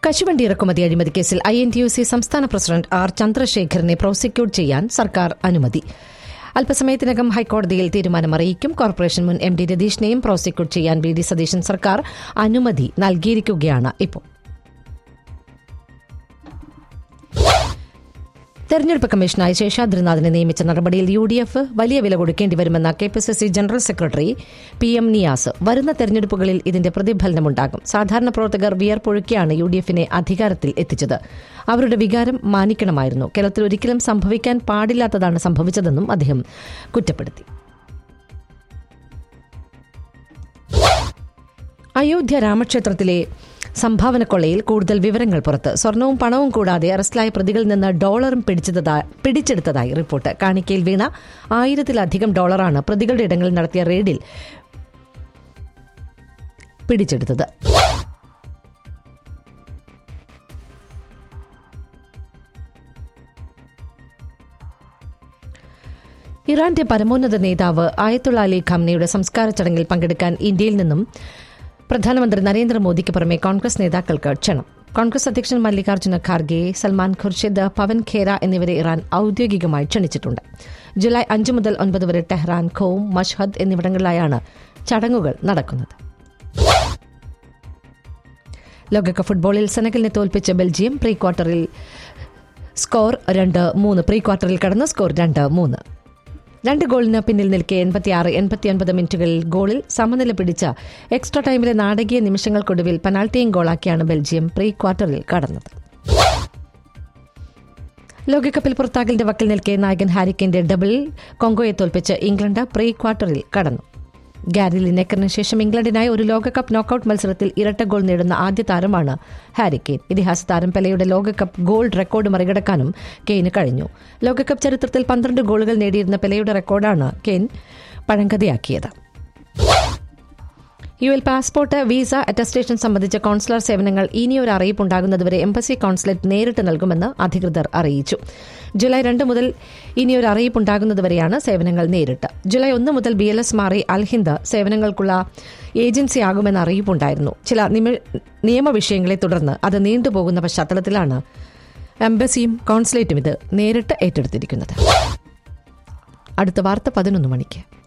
കശുവണ്ടി ഇറക്കുമതി അഴിമതി കേസിൽ I N T U C സംസ്ഥാന പ്രസിഡന്റ് ആർ ചന്ദ്രശേഖരനെ പ്രോസിക്യൂട്ട് ചെയ്യാൻ സർക്കാർ അനുമതി അല്പസമയത്തിനകം ഹൈക്കോടതിയിൽ തീരുമാനം അറിയിക്കും കോർപ്പറേഷൻ മുൻ എം ഡി രതീഷിനെയും പ്രോസിക്യൂട്ട് ചെയ്യാൻ വി ഡി സതീശൻ സർക്കാർ അനുമതി നൽകിയിരിക്കുകയാണ് ഇപ്പോൾ തെരഞ്ഞെടുപ്പ് കമ്മീഷനായ ശേഷാദ്രിനാഥിനെ നിയമിച്ച നടപടിയിൽ യു ഡി എഫ് വലിയ വില കൊടുക്കേണ്ടി വരുമെന്ന K P C C general secretary P M Niyas വരുന്ന തെരഞ്ഞെടുപ്പുകളിൽ ഇതിന്റെ പ്രതിഫലനമുണ്ടാകും സാധാരണ പ്രവർത്തകർ വിയർപ്പൊഴുക്കിയാണ് യു ഡി എഫിനെ അധികാരത്തിൽ എത്തിച്ചത് അവരുടെ വികാരം മാനിക്കണമായിരുന്നു കേരളത്തിൽ ഒരിക്കലും സംഭവിക്കാൻ പാടില്ലാത്തതാണ് സംഭവിച്ചതെന്നും അദ്ദേഹം കുറ്റപ്പെടുത്തി അയോധ്യ രാമക്ഷേത്രത്തിലെ സംഭാവന കൊള്ളയിൽ കൂടുതൽ വിവരങ്ങൾ പുറത്ത് സ്വർണവും പണവും കൂടാതെ അറസ്റ്റിലായ പ്രതികളിൽ നിന്ന് ഡോളറും പിടിച്ചതാ- പിടിച്ചെടുത്തതായി റിപ്പോർട്ട് കാണിക്കയിൽ വീണ ആയിരത്തിലധികം ഡോളറാണ് പ്രതികളുടെ ഇടങ്ങളിൽ നടത്തിയ റെയ്ഡിൽ പിടിച്ചെടുത്തത് ഇറാന്റെ പരമോന്നത നേതാവ് ആയത്തുള്ള അലി ഖംനയുടെ സംസ്കാര ചടങ്ങിൽ പങ്കെടുക്കാൻ ഇന്ത്യയിൽ നിന്നും പ്രധാനമന്ത്രി നരേന്ദ്രമോദിക്ക് പുറമെ കോൺഗ്രസ് നേതാക്കൾക്ക് ക്ഷണം കോൺഗ്രസ് അധ്യക്ഷൻ മല്ലികാർജ്ജുന ഖാർഗെ സൽമാൻ ഖുർഷിദ് പവൻ ഖേര എന്നിവരെ ഇറാൻ ഔദ്യോഗികമായി ക്ഷണിച്ചിട്ടുണ്ട് ജൂലൈ അഞ്ച് മുതൽ ഒൻപത് വരെ ടെഹ്റാൻ ഖോം മഷ്ഹദ് എന്നിവിടങ്ങളിലായാണ് ചടങ്ങുകൾ നടക്കുന്നത് ലോകകപ്പ് ഫുട്ബോളിൽ സെനഗലിനെ തോൽപ്പിച്ച ബെൽജിയം പ്രീ ക്വാർട്ടറിൽ സ്കോർ രണ്ട് മൂന്ന് പ്രീ ക്വാർട്ടറിൽ കടന്ന് സ്കോർ രണ്ട് മൂന്ന് രണ്ട് ഗോളിന് പിന്നിൽ നിൽക്കെ എൺപത്തിയാറ് എൺപത്തിയൊൻപത് മിനിറ്റുകളിൽ ഗോളിൽ സമനില പിടിച്ച എക്സ്ട്രാ ടൈമിലെ നാടകീയ നിമിഷങ്ങൾക്കൊടുവിൽ പെനാൽറ്റിയും ഗോളാക്കിയാണ് ബെൽജിയം പ്രീ ക്വാർട്ടറിൽ കടന്നത് ലോകകപ്പിൽ പുറത്താകലിന്റെ വക്കിൽ നിൽക്കെ നായകൻ ഹാരിക്കിന്റെ ഡബിൾ കൊങ്കോയെ തോൽപ്പിച്ച് ഇംഗ്ലണ്ട് പ്രീ ക്വാർട്ടറിൽ കടന്നു ഗാരി ലിനക്കറിന് ശേഷം ഇംഗ്ലണ്ടിനായി ഒരു ലോകകപ്പ് നോക്കൌട്ട് മത്സരത്തിൽ ഇരട്ട ഗോൾ നേടുന്ന ആദ്യ താരമാണ് ഹാരി കെയ്ൻ ഇതിഹാസ താരം പെലയുടെ ലോകകപ്പ് ഗോൾ റെക്കോർഡ് മറികടക്കാനും കെയ്ന് കഴിഞ്ഞു ലോകകപ്പ് ചരിത്രത്തിൽ പന്ത്രണ്ട് ഗോളുകൾ നേടിയിരുന്ന പെലയുടെ റെക്കോർഡാണ് കെയ്ൻ പഴങ്കഥയാക്കിയത് U L passport visa attestation സംബന്ധിച്ച കോൺസുലർ സേവനങ്ങൾ ഇനിയൊരു അറിയിപ്പ് ഉണ്ടാകുന്നതുവരെ എംബസി കോൺസുലേറ്റ് നേരിട്ട് നൽകുമെന്ന് അധികൃതർ അറിയിച്ചു ജൂലൈ രണ്ട് മുതൽ ഇനിയൊരു അറിയിപ്പ് ഉണ്ടാകുന്നതുവരെയാണ് സേവനങ്ങൾ നേരിട്ട് ജൂലൈ ഒന്ന് മുതൽ ബി എൽ എസ് മാറി അൽഹിന്ദ് സേവനങ്ങൾക്കുള്ള ഏജൻസിയാകുമെന്ന അറിയിപ്പുണ്ടായിരുന്നു ചില നിമ- നിയമവിഷയങ്ങളെ തുടർന്ന് അത് നീണ്ടുപോകുന്ന പശ്ചാത്തലത്തിലാണ് എംബസിയും കോൺസുലേറ്റും ഇത് നേരിട്ട് ഏറ്റെടുത്തിരിക്കുന്നത് അടുത്ത വാർത്ത പതിനൊന്ന് മണിക്ക്